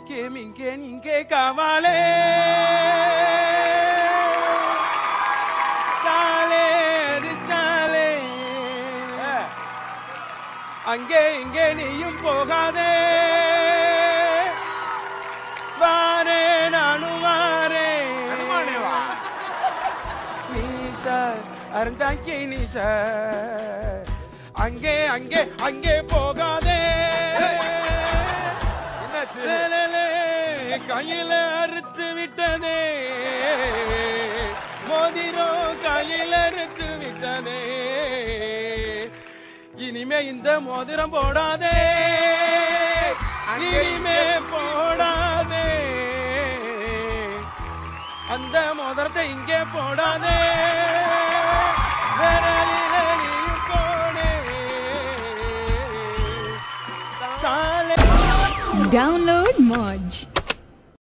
அங்கே இங்கே இங்கே காவாலே சாலே அது சாலே அங்கே இங்கே நீயும் போகாதே வாரே நானும் வாரே நீசா அருந்தாக்கி நீசா அங்கே அங்கே அங்கே போகாதே லேலேலே, கையில அறுத்து விட்டதே மோதிரோ கையில அறுத்து விட்டதே இனிமே இந்த மோதிரம் போடாதே இனிமே போடாதே அந்த மோதிரத்தை இங்கே போடாதே விரலிலே நீயும் போடே சாலை Download Moj.